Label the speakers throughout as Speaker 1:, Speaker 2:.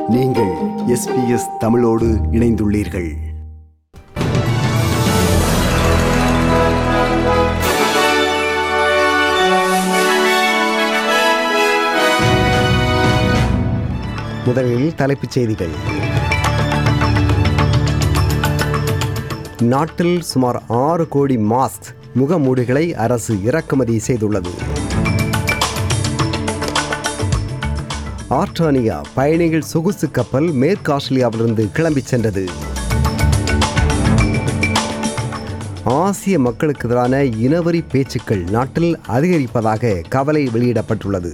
Speaker 1: நீங்கள் எஸ்பிஎஸ் தமிழோடு இணைந்துள்ளீர்கள் முதலில் தலைப்புச் செய்திகள் நாட்டில் சுமார் ஆறு கோடி மாஸ்க் முகமூடிகளை அரசு இறக்குமதி செய்துள்ளது ஆர்டானியா பயணிகள் சொகுசு கப்பல் மேற்கு ஆஸ்திரேலியாவிலிருந்து கிளம்பிச் சென்றது ஆசிய மக்களுக்கு எதிரான இனவரி பேச்சுக்கள் நாட்டில் அதிகரிப்பதாக கவலை வெளியிடப்பட்டுள்ளது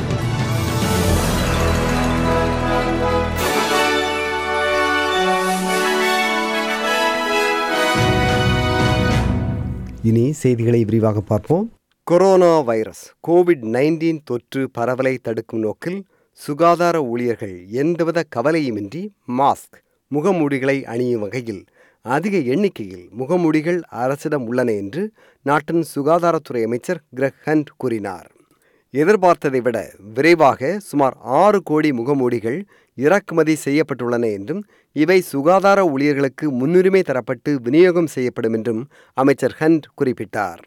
Speaker 1: இனி செய்திகளை விரிவாக பார்ப்போம் கொரோனா வைரஸ் கோவிட் நைன்டீன் தொற்று பரவலை தடுக்கும் நோக்கில் சுகாதார ஊழியர்கள் எந்தவித கவலையுமின்றி மாஸ்க் முகமூடிகளை அணியும் வகையில் அதிக எண்ணிக்கையில் முகமூடிகள் அரசிடம் உள்ளன என்று நாட்டின் சுகாதாரத்துறை அமைச்சர் கிரக் ஹண்ட் கூறினார் எதிர்பார்த்ததை விட விரைவாக சுமார் ஆறு கோடி முகமூடிகள் இறக்குமதி செய்யப்பட்டுள்ளன என்றும் இவை சுகாதார ஊழியர்களுக்கு முன்னுரிமை தரப்பட்டு விநியோகம் செய்யப்படும் என்றும் அமைச்சர் ஹண்ட் குறிப்பிட்டார்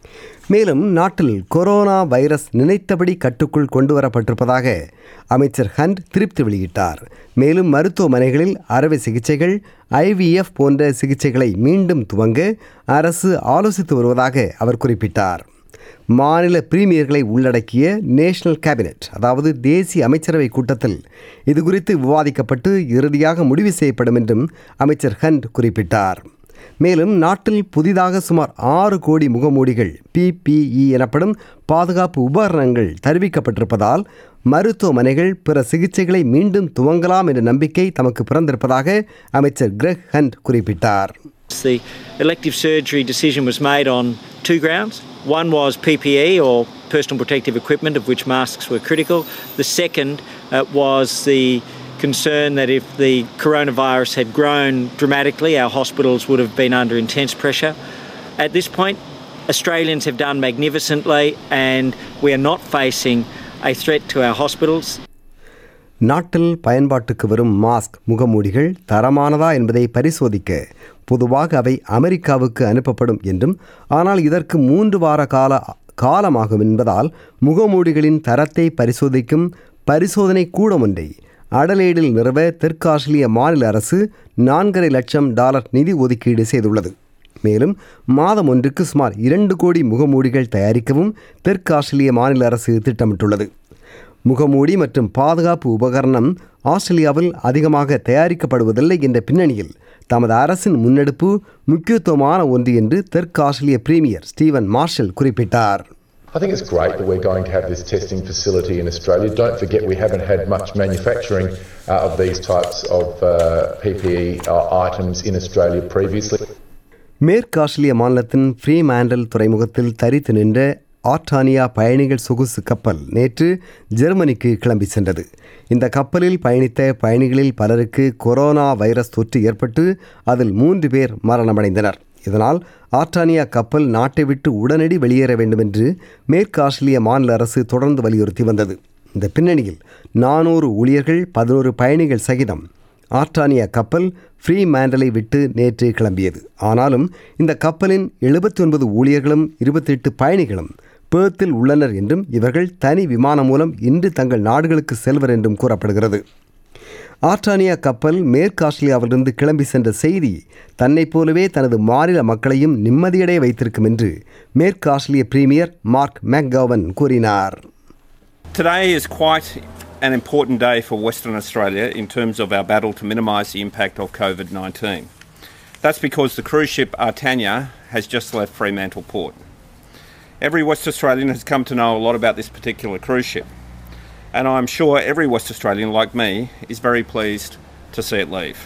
Speaker 1: மேலும் நாட்டில் கொரோனா வைரஸ் நினைத்தபடி கட்டுக்குள் கொண்டு வரப்பட்டிருப்பதாக அமைச்சர் ஹண்ட் திருப்தி வெளியிட்டார் மேலும் மருத்துவமனைகளில் அறுவை சிகிச்சைகள் ஐவிஎஃப் போன்ற சிகிச்சைகளை மீண்டும் துவங்க அரசு ஆலோசித்து வருவதாக அவர் குறிப்பிட்டார் மாநில பிரீமியர்களை உள்ளடக்கிய நேஷனல் கேபினெட் அதாவது தேசிய அமைச்சரவை கூட்டத்தில் இதுகுறித்து விவாதிக்கப்பட்டு இறுதியாக முடிவு செய்யப்படும் என்றும் அமைச்சர் ஹண்ட் குறிப்பிட்டார் மேலும் நாட்டில் புதிதாக சுமார் ஆறு கோடி முகமூடிகள் பிபிஇ எனப்படும் பாதுகாப்பு உபகரணங்கள் தருவிக்கப்பட்டிருப்பதால் மருத்துவமனைகள் பிற சிகிச்சைகளை மீண்டும் துவங்கலாம் என்ற நம்பிக்கை தமக்கு பிறந்திருப்பதாக அமைச்சர் கிரக் ஹண்ட் குறிப்பிட்டார்
Speaker 2: The elective surgery decision was made on two grounds. One was PPE or personal protective equipment, of which masks were critical. The second uh, was the concern that if the coronavirus had grown dramatically, our hospitals would have been under intense pressure. At this point, Australians have done magnificently, and we are not facing a threat to our hospitals.
Speaker 1: நாட்டில் பயன்பாட்டுக்கு வரும் mask முகமூடிகள் தரமானதா என்பதை பரிசோதிக்க பொதுவாக அவை அமெரிக்காவுக்கு அனுப்பப்படும் என்றும் ஆனால் இதற்கு மூன்று வார கால காலமாகும் என்பதால் முகமூடிகளின் தரத்தை பரிசோதிக்கும் பரிசோதனை கூடம் ஒன்றை அடலேடில் நிறுவ தெற்கு ஆஸ்திரேலிய மாநில அரசு நான்கரை லட்சம் டாலர் நிதி ஒதுக்கீடு செய்துள்ளது மேலும் மாதம் ஒன்றுக்கு சுமார் இரண்டு கோடி முகமூடிகள் தயாரிக்கவும் தெற்கு ஆஸ்திரேலிய மாநில அரசு திட்டமிட்டுள்ளது முகமூடி மற்றும் பாதுகாப்பு உபகரணம் ஆஸ்திரேலியாவில் அதிகமாக தயாரிக்கப்படுவதில்லை என்ற பின்னணியில் தமது அரசின் முன்னெடுப்பு முக்கியத்துவமான ஒன்று என்று தெற்கு ஆஸ்திரேலிய பிரீமியர் ஸ்டீவன் மார்ஷல் குறிப்பிட்டார்
Speaker 3: I think it's great that we're going to have this testing facility in Australia. Don't forget we haven't had much manufacturing uh, of these types of uh, PPE uh, items in Australia previously.
Speaker 1: மேற்கு ஆஸ்திரேலிய மாநிலத்தின் free mantle துறைமுகத்தில் தரித்து நின்ற ஆர்டானியா பயணிகள் சொகுசு கப்பல் நேற்று ஜெர்மனிக்கு கிளம்பி சென்றது இந்த கப்பலில் பயணித்த பயணிகளில் பலருக்கு கொரோனா வைரஸ் தொற்று ஏற்பட்டு அதில் மூன்று பேர் மரணமடைந்தனர் இதனால் ஆர்டானியா கப்பல் நாட்டை விட்டு உடனடி வெளியேற வேண்டும் என்று மேற்கு ஆஸ்திரேலிய மாநில அரசு தொடர்ந்து வலியுறுத்தி வந்தது இந்த பின்னணியில் நானூறு ஊழியர்கள் பதினோரு பயணிகள் சகிதம் ஆர்டானியா கப்பல் ஃப்ரீ மேண்டலை விட்டு நேற்று கிளம்பியது ஆனாலும் இந்த கப்பலின் எழுபத்தி ஒன்பது ஊழியர்களும் இருபத்தெட்டு பயணிகளும் பேர்த்தில் உள்ளனர் என்றும் இவர்கள் தனி விமானம் மூலம் இன்று தங்கள் நாடுகளுக்கு செல்வர் என்றும் கூறப்படுகிறது ஆர்டானியா கப்பல் மேற்கு ஆஸ்திரேலியாவிலிருந்து கிளம்பி சென்ற செய்தி தன்னைப் போலவே தனது மாநில மக்களையும் நிம்மதியடைய வைத்திருக்கும் என்று மேற்கு ஆஸ்திரேலிய பிரீமியர் மார்க் மேக்கவன் கூறினார்
Speaker 4: Today is quite an important day for Western Australia in terms of our battle to minimise the impact of COVID 19. That's because the cruise ship Artania has just left Fremantle Port. Every West Australian has come to know a lot about this particular cruise ship, and I'm sure every West Australian, like me, is very pleased to see it leave.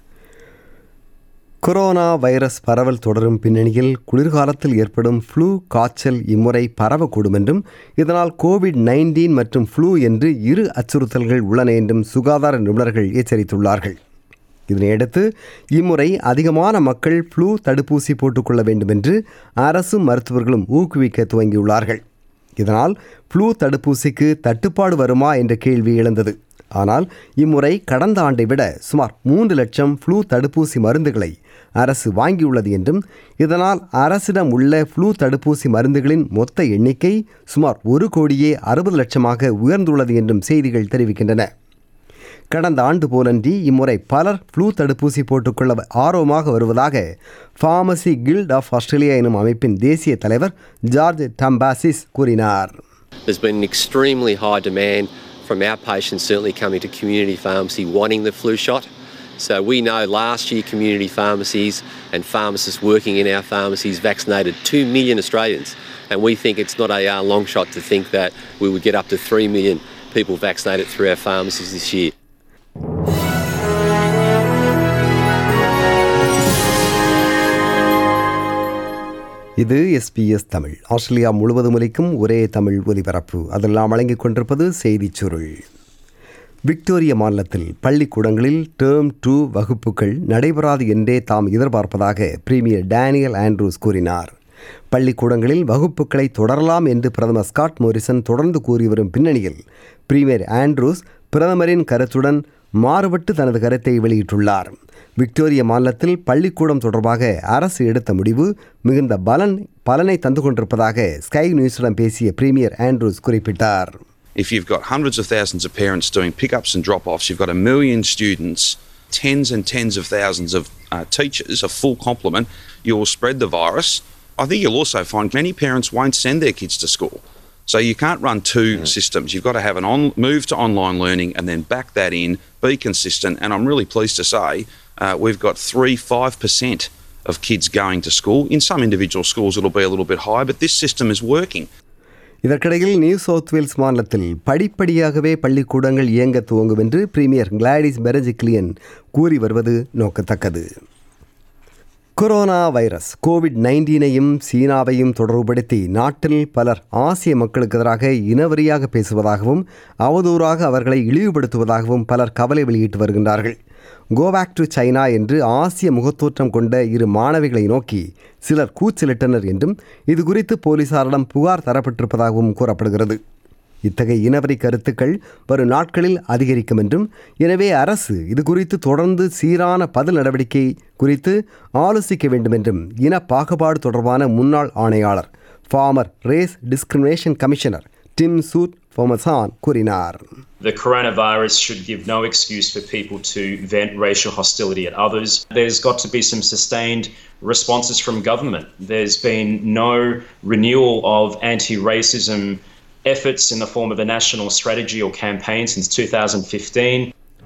Speaker 1: Corona virus பரவல் தொடரும் பின்னணியில் குளிர்காலத்தில் ஏற்படும் flu காய்ச்சல் இம்முறை பரவக்கூடும் என்றும் இதனால் Covid nineteen மற்றும் ஃப்ளூ என்று இரு அச்சுறுத்தல்கள் உள்ளன என்றும் சுகாதார நிபுணர்கள் எச்சரித்துள்ளார்கள் இதனையடுத்து இம்முறை அதிகமான மக்கள் ஃப்ளூ தடுப்பூசி போட்டுக்கொள்ள வேண்டும் என்று அரசும் மருத்துவர்களும் ஊக்குவிக்க துவங்கியுள்ளார்கள் இதனால் ஃப்ளூ தடுப்பூசிக்கு தட்டுப்பாடு வருமா என்ற கேள்வி எழுந்தது ஆனால் இம்முறை கடந்த ஆண்டை விட சுமார் மூன்று லட்சம் ஃப்ளூ தடுப்பூசி மருந்துகளை அரசு வாங்கியுள்ளது என்றும் இதனால் அரசிடம் உள்ள ஃப்ளூ தடுப்பூசி மருந்துகளின் மொத்த எண்ணிக்கை சுமார் ஒரு கோடியே அறுபது லட்சமாக உயர்ந்துள்ளது என்றும் செய்திகள் தெரிவிக்கின்றன கடந்த ஆண்டு போலன்றி இம்முறை பலர் ஃப்ளூ தடுப்பூசி போட்டுக்கொள்ள ஆர்வமாக வருவதாக ஃபார்மசி கில்ட் ஆஃப் ஆஸ்திரேலியா எனும் அமைப்பின் தேசிய தலைவர் ஜார்ஜ் டம்பாசிஸ் கூறினார்
Speaker 5: There's been an extremely high demand from our patients, certainly coming to community pharmacy wanting the flu shot. So we know last year community pharmacies and pharmacists working in our pharmacies vaccinated 2 million Australians. And we think it's not a uh, long shot to think that we would get up to 3 million people vaccinated through our pharmacies this year.
Speaker 1: இது SBS Tamil Australia முழுவதும் ஒலிக்கும் ஒரே தமிழ் ஒலிபரப்பு அதெல்லாம் வழங்கிக் கொண்டிருப்பது செய்திச் சுருள் விக்டோரிய மாநிலத்தில் பள்ளிக்கூடங்களில் டேர்ம் டூ வகுப்புகள் நடைபெறாது என்றே தாம் எதிர்பார்ப்பதாக பிரீமியர் டேனியல் ஆண்ட்ரூஸ் கூறினார் பள்ளிக்கூடங்களில் வகுப்புகளை தொடரலாம் என்று பிரதமர் ஸ்காட் மோரிசன் தொடர்ந்து கூறி வரும் பின்னணியில் பிரீமியர் ஆண்ட்ரூஸ் பிரதமரின் கருத்துடன் மாறுபட்டு தனது கருத்தை வெளியிட்டுள்ளார் விக்டோரிய மாநிலத்தில் பள்ளிக்கூடம் தொடர்பாக அரசு எடுத்த முடிவு மிகுந்த பலன் பலனை தந்து கொண்டிருப்பதாக ஸ்கை நியூஸிடம் பேசிய பிரீமியர் ஆண்ட்ரூஸ் குறிப்பிட்டார்
Speaker 6: If you've got hundreds of thousands of parents doing pickups and drop offs, you've got a million students, tens and tens of thousands of uh, teachers, a full complement, you will spread the virus. I think you'll also find many parents won't send their kids to school. So you can't run two systems. You've got to have an on, move to online learning and then back that in, be consistent. And I'm really pleased to say uh, we've got three, five percent of kids going to school. In some individual schools, it'll be a little bit higher, but this system is working.
Speaker 1: இதற்கிடையில் New South Wales மாநிலத்தில் படிப்படியாகவே பள்ளிக்கூடங்கள் இயங்க துவங்கும் என்று premier Gladys Berejiklian கூறி வருவது நோக்கத்தக்கது கொரோனா வைரஸ் கோவிட் நைன்டீனையும் சீனாவையும் தொடர்புபடுத்தி நாட்டில் பலர் ஆசிய மக்களுக்கு எதிராக இனவரியாக பேசுவதாகவும் அவதூறாக அவர்களை இழிவுபடுத்துவதாகவும் பலர் கவலை வெளியிட்டு வருகின்றார்கள் கோபேக் டு சைனா என்று ஆசிய முகத்தோற்றம் கொண்ட இரு மாணவிகளை நோக்கி சிலர் கூச்சலிட்டனர் என்றும் இது குறித்து போலீசாரிடம் புகார் தரப்பட்டிருப்பதாகவும் கூறப்படுகிறது இத்தகைய இனவரி கருத்துக்கள் வரும் நாட்களில் அதிகரிக்கும் என்றும் எனவே அரசு இது குறித்து தொடர்ந்து சீரான பதில் நடவடிக்கை குறித்து ஆலோசிக்க வேண்டும் என்றும் இன பாகுபாடு தொடர்பான முன்னாள் ஆணையாளர் former race discrimination commissioner Tim Soutphommasane கூறினார்
Speaker 7: The coronavirus should give no excuse for people to vent racial hostility at others. There's got to be some sustained responses from government. There's been no renewal of anti racism efforts in the form of a national strategy or campaign since 2015.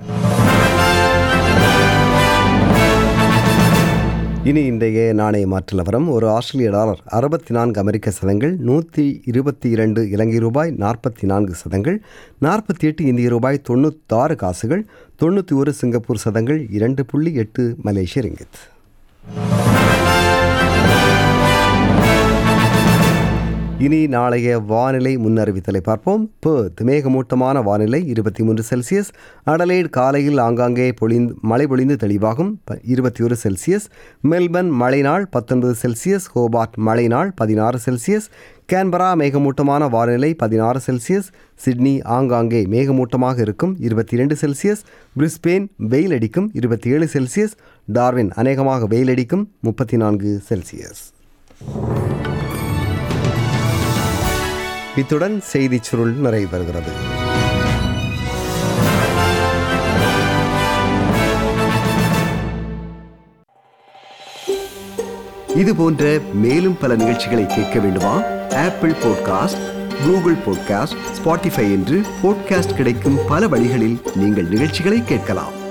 Speaker 1: இனி இன்றைய நாணய மாற்று நிலவரம் ஒரு ஆஸ்திரேலிய dollar அறுபத்தி நான்கு அமெரிக்க சதங்கள் நூற்றி இருபத்தி இரண்டு இலங்கை ரூபாய் நாற்பத்தி நான்கு சதங்கள் நாற்பத்தி எட்டு இந்திய ரூபாய் தொண்ணூத்தாறு காசுகள் தொண்ணூற்றி ஒரு சிங்கப்பூர் சதங்கள் இரண்டு புள்ளி எட்டு மலேசிய ரிங்கித் இனி நாளைய வானிலை முன்னறிவித்தலை பார்ப்போம் பேர்த் மேகமூட்டமான வானிலை இருபத்தி மூன்று செல்சியஸ் அடலைட் காலையில் ஆங்காங்கே பொழிந்து மழை பொழிந்து தெளிவாகும் இருபத்தி ஒரு செல்சியஸ் மெல்பர்ன் மழை நாள் பத்தொன்பது செல்சியஸ் ஹோபார்ட் மழை நாள் பதினாறு செல்சியஸ் கேன்பரா மேகமூட்டமான வானிலை பதினாறு செல்சியஸ் சிட்னி ஆங்காங்கே மேகமூட்டமாக இருக்கும் இருபத்தி இரண்டு செல்சியஸ் பிரிஸ்பெயின் வெயில் அடிக்கும் இருபத்தி ஏழு செல்சியஸ் டார்வின் அநேகமாக வெயில் அடிக்கும் முப்பத்தி நான்கு செல்சியஸ் இத்துடன் செய்திச் சுருள் நிறைவு பெறுகிறது இது போன்ற மேலும் பல நிகழ்ச்சிகளை கேட்க வேண்டுமா Apple podcast Google podcast Spotify என்று பாட்காஸ்ட் கிடைக்கும் பல வழிகளில் நீங்கள் நிகழ்ச்சிகளை கேட்கலாம்